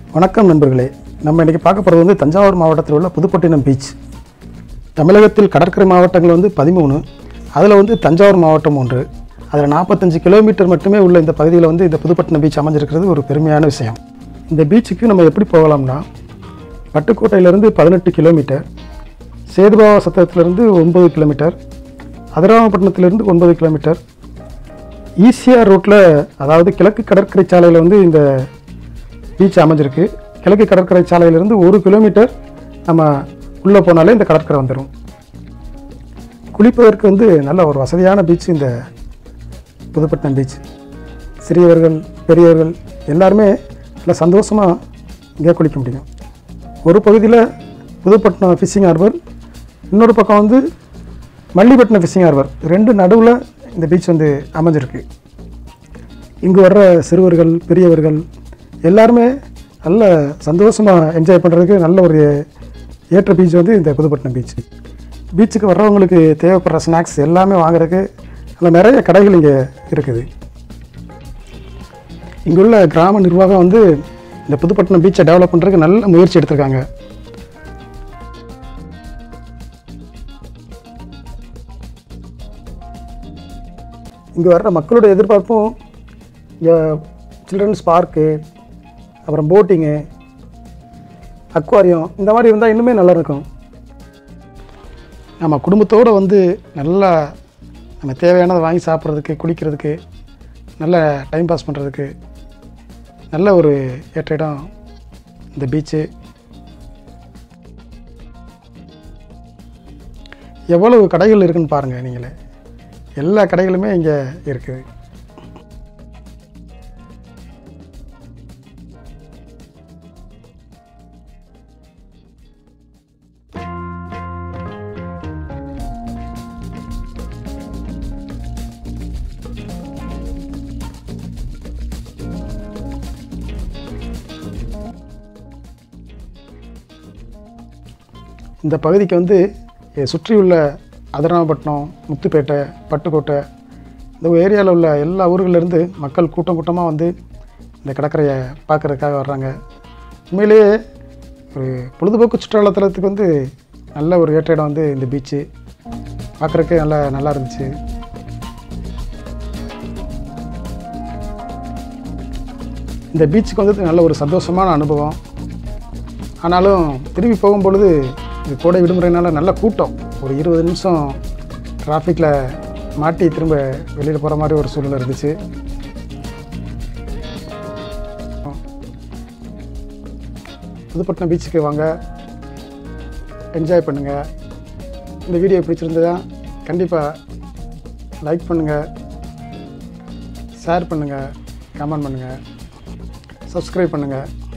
வணக்கம் நண்பர்களே நம்ம இன்றைக்கி பார்க்க போகிறது வந்து தஞ்சாவூர் மாவட்டத்தில் உள்ள புதுப்பட்டினம் பீச் தமிழகத்தில் கடற்கரை மாவட்டங்கள் வந்து பதிமூணு அதில் வந்து தஞ்சாவூர் மாவட்டம் ஒன்று அதில் நாற்பத்தஞ்சு கிலோமீட்டர் மட்டுமே உள்ள இந்த பகுதியில் வந்து இந்த புதுப்பட்டினம் பீச் அமைஞ்சிருக்கிறது ஒரு பெருமையான விஷயம் இந்த பீச்சுக்கு நம்ம எப்படி போகலாம்னா பட்டுக்கோட்டையிலேருந்து பதினெட்டு கிலோமீட்டர் சேதுபாவ சத்திரத்திலிருந்து ஒன்பது கிலோமீட்டர் அதிராமப்பட்டினத்திலிருந்து ஒன்பது கிலோமீட்டர் ஈசிஆர் ரோட்டில் அதாவது கிழக்கு கடற்கரை சாலையில் வந்து இந்த பீச் அமைஞ்சிருக்கு கிழக்கு கடற்கரை சாலையிலிருந்து ஒரு கிலோமீட்டர் நம்ம உள்ளே போனாலே இந்த கடற்கரை வந்துடும் குளிப்பதற்கு வந்து நல்ல ஒரு வசதியான பீச் இந்த புதுப்பட்டினம் பீச் சிறியவர்கள் பெரியவர்கள் எல்லாருமே நல்லா சந்தோஷமாக இங்கே குளிக்க முடியும் ஒரு பகுதியில் புதுப்பட்டினம் ஃபிஷிங் ஹார்பர் இன்னொரு பக்கம் வந்து மல்லிப்பட்டினம் ஃபிஷிங் ஹார்பர் ரெண்டு நடுவில் இந்த பீச் வந்து அமைஞ்சிருக்கு இங்கு வர்ற சிறுவர்கள் பெரியவர்கள் எல்லாருமே நல்ல சந்தோஷமாக என்ஜாய் பண்ணுறதுக்கு நல்ல ஒரு ஏற்ற பீச் வந்து இந்த புதுப்பட்டினம் பீச் பீச்சுக்கு வர்றவங்களுக்கு தேவைப்படுற ஸ்நாக்ஸ் எல்லாமே வாங்குறதுக்கு நல்ல நிறைய கடைகள் இங்கே இருக்குது இங்குள்ள கிராம நிர்வாகம் வந்து இந்த புதுப்பட்டினம் பீச்சை டெவலப் பண்ணுறதுக்கு நல்ல முயற்சி எடுத்திருக்காங்க இங்கே வர்ற மக்களோட எதிர்பார்ப்பும் இங்கே சில்ட்ரன்ஸ் பார்க்கு அப்புறம் போட்டிங்கு அக்வாரியம் இந்த மாதிரி இருந்தால் இன்னுமே நல்லா இருக்கும் நம்ம குடும்பத்தோடு வந்து நல்லா நம்ம தேவையானதை வாங்கி சாப்பிட்றதுக்கு குளிக்கிறதுக்கு நல்ல டைம் பாஸ் பண்ணுறதுக்கு நல்ல ஒரு ஏற்ற இடம் இந்த பீச்சு எவ்வளவு கடைகள் இருக்குன்னு பாருங்கள் நீங்களே எல்லா கடைகளுமே இங்கே இருக்குது இந்த பகுதிக்கு வந்து இதை சுற்றியுள்ள அதிராமப்பட்டினம் முத்துப்பேட்டை பட்டுக்கோட்டை இந்த ஏரியாவில் உள்ள எல்லா ஊர்கள்லேருந்து மக்கள் கூட்டம் கூட்டமாக வந்து இந்த கடற்கரையை பார்க்குறதுக்காக வர்றாங்க உண்மையிலேயே ஒரு பொழுதுபோக்கு சுற்றுலாத்தலத்துக்கு வந்து நல்ல ஒரு ஏற்ற இடம் வந்து இந்த பீச்சு பார்க்குறதுக்கே நல்லா நல்லா இருந்துச்சு இந்த பீச்சுக்கு வந்து நல்ல ஒரு சந்தோஷமான அனுபவம் ஆனாலும் திரும்பி போகும்பொழுது இது கோடை விடுமுறைனால நல்ல கூட்டம் ஒரு இருபது நிமிஷம் டிராஃபிக்கில் மாட்டி திரும்ப வெளியில் போகிற மாதிரி ஒரு சூழ்நிலை இருந்துச்சு புதுப்பட்டினம் பீச்சுக்கு வாங்க என்ஜாய் பண்ணுங்கள் இந்த வீடியோ பிடிச்சிருந்ததா கண்டிப்பாக லைக் பண்ணுங்கள் ஷேர் பண்ணுங்கள் கமெண்ட் பண்ணுங்கள் சப்ஸ்கிரைப் பண்ணுங்கள்